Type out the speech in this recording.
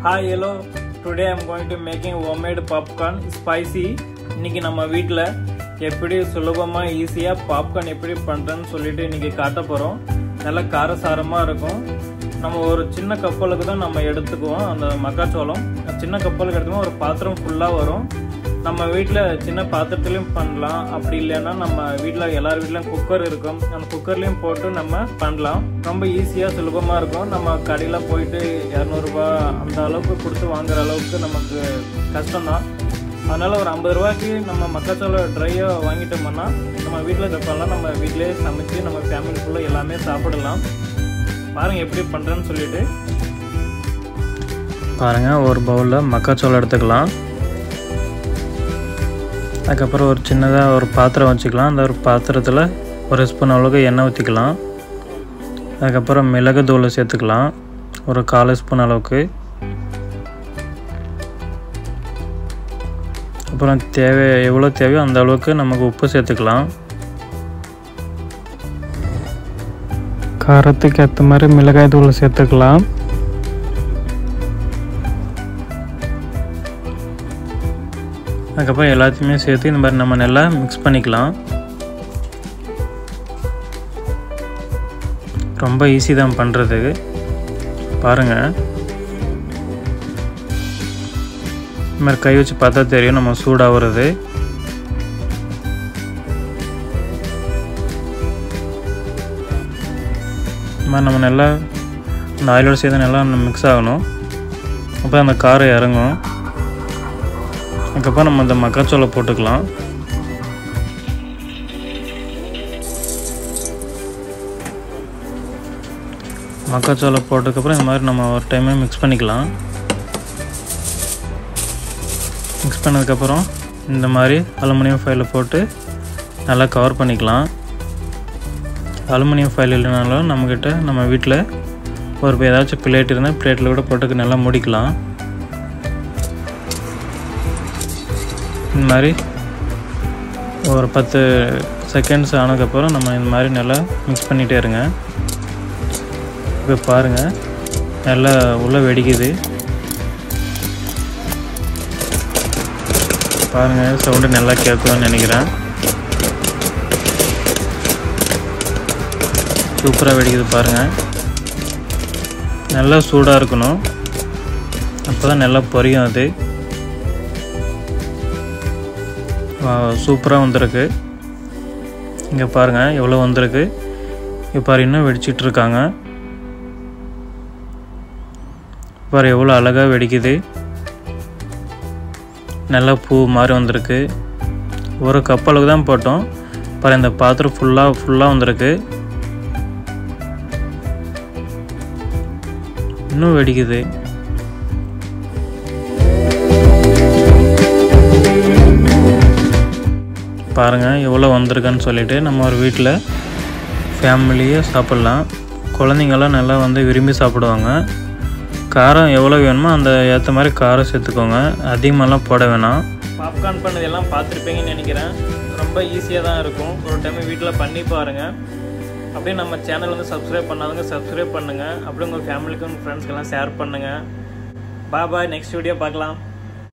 Hi, hello. Today I'm going to making homemade popcorn spicy. இன்னைக்கு நம்ம வீட்டில் எப்படி சுலபமாக ஈஸியாக பாப்கார்ன் எப்படி பண்ணுறேன்னு சொல்லிட்டு இன்னைக்கு காட்ட போகிறோம் நல்லா காரசாரமாக இருக்கும் நம்ம ஒரு சின்ன கப்பலுக்கு தான் நம்ம எடுத்துக்குவோம் அந்த மக்காச்சோளம் சின்ன கப்பலுக்கு எடுத்துக்கோம் ஒரு பாத்திரம் ஃபுல்லாக வரும் நம்ம வீட்டில் சின்ன பாத்திரத்துலையும் பண்ணலாம் அப்படி இல்லைன்னா நம்ம வீட்டில் எல்லார் வீட்லையும் குக்கர் இருக்கும் அந்த குக்கர்லேயும் போட்டு நம்ம பண்ணலாம் ரொம்ப ஈஸியாக சுலபமாக இருக்கும் நம்ம கடையில் போயிட்டு இரநூறுபா அந்த அளவுக்கு கொடுத்து வாங்குற அளவுக்கு நமக்கு கஷ்டம்தான் அதனால் ஒரு ஐம்பது ரூபாய்க்கு நம்ம மக்காச்சோளம் ட்ரையாக வாங்கிட்டோம்னா நம்ம வீட்டில் தப்பெல்லாம் நம்ம வீட்டிலேயே சமைச்சு நம்ம ஃபேமிலி ஃபுல்லாக எல்லாமே சாப்பிடலாம் பாருங்கள் எப்படி பண்ணுறேன்னு சொல்லிட்டு பாருங்கள் ஒரு பவுலில் மக்காச்சோளம் எடுத்துக்கலாம் அதுக்கப்புறம் ஒரு சின்னதாக ஒரு பாத்திரம் வச்சுக்கலாம் அந்த ஒரு பாத்திரத்தில் ஒரு ஸ்பூன் அளவுக்கு எண்ணெய் ஊற்றிக்கலாம் அதுக்கப்புறம் மிளகு தூளை சேர்த்துக்கலாம் ஒரு கால் ஸ்பூன் அளவுக்கு அப்புறம் தேவை எவ்வளோ தேவையோ அந்த அளவுக்கு நமக்கு உப்பு சேர்த்துக்கலாம் காரத்துக்கு ஏற்ற மாதிரி மிளகாய் தூளை சேர்த்துக்கலாம் அதுக்கப்புறம் எல்லாத்தையுமே சேர்த்து இந்த மாதிரி நம்ம நல்லா மிக்ஸ் பண்ணிக்கலாம் ரொம்ப ஈஸி தான் பண்ணுறதுக்கு பாருங்கள் இந்த மாதிரி கை வச்சு பார்த்தா தெரியும் நம்ம சூடாகிறது இந்த மாதிரி நம்ம நல்லா அந்த ஆயிலோடு சேர்த்து நல்லா மிக்ஸ் ஆகணும் அப்போ அந்த காரம் இறங்கும் அதுக்கப்புறம் நம்ம இந்த மக்காச்சோளம் போட்டுக்கலாம் மக்காச்சோளம் போட்டதுக்கப்புறம் இந்த மாதிரி நம்ம ஒரு டைமே மிக்ஸ் பண்ணிக்கலாம் மிக்ஸ் பண்ணதுக்கப்புறம் இந்த மாதிரி அலுமினியம் ஃபைலில் போட்டு நல்லா கவர் பண்ணிக்கலாம் அலுமினியம் ஃபைல் இல்லைனாலும் நம்மக்கிட்ட நம்ம வீட்டில் ஒரு ஏதாச்சும் பிளேட் இருந்தால் பிளேட்டில் கூட போட்டு நல்லா முடிக்கலாம் இந்த மாதிரி ஒரு பத்து செகண்ட்ஸ் ஆனதுக்கப்புறம் நம்ம இந்த மாதிரி நல்லா மிக்ஸ் பண்ணிகிட்டே இருங்க இப்போ பாருங்கள் நல்லா உள்ளே வெடிக்குது பாருங்கள் சவுண்டு நல்லா கேட்கும்னு நினைக்கிறேன் சூப்பராக வெடிக்குது பாருங்கள் நல்லா சூடாக இருக்கணும் அப்போ தான் நல்லா பொரியும் அது சூப்பராக வந்திருக்கு இங்கே பாருங்கள் எவ்வளோ வந்திருக்கு இப்போ பாரு இன்னும் வெடிச்சிட்ருக்காங்க பாரு எவ்வளோ அழகாக வெடிக்குது நல்லா பூ மாதிரி வந்திருக்கு ஒரு கப்பலுக்கு தான் போட்டோம் பாரு இந்த பாத்திரம் ஃபுல்லாக ஃபுல்லாக வந்திருக்கு இன்னும் வெடிக்குது பாருங்கள் எவ்வளோ வந்திருக்குன்னு சொல்லிட்டு நம்ம ஒரு வீட்டில் ஃபேமிலியே சாப்பிட்லாம் குழந்தைங்கள்லாம் நல்லா வந்து விரும்பி சாப்பிடுவாங்க காரம் எவ்வளோ வேணுமோ அந்த ஏற்ற மாதிரி காரம் சேர்த்துக்கோங்க அதிகமாகலாம் போட வேணாம் பாப்கார்ன் பண்ணதெல்லாம் பார்த்துருப்பீங்கன்னு நினைக்கிறேன் ரொம்ப ஈஸியாக தான் இருக்கும் ஒரு டைம் வீட்டில் பண்ணி பாருங்கள் அப்படியே நம்ம சேனல் வந்து சப்ஸ்கிரைப் பண்ணாதவங்க சப்ஸ்கிரைப் பண்ணுங்கள் அப்படியே உங்கள் ஃபேமிலிக்கு உங்கள் ஃப்ரெண்ட்ஸ்க்கெல்லாம் ஷேர் பண்ணுங்கள் பாய் பாய் நெக்ஸ்ட் வீடியோ பார்க்கலாம்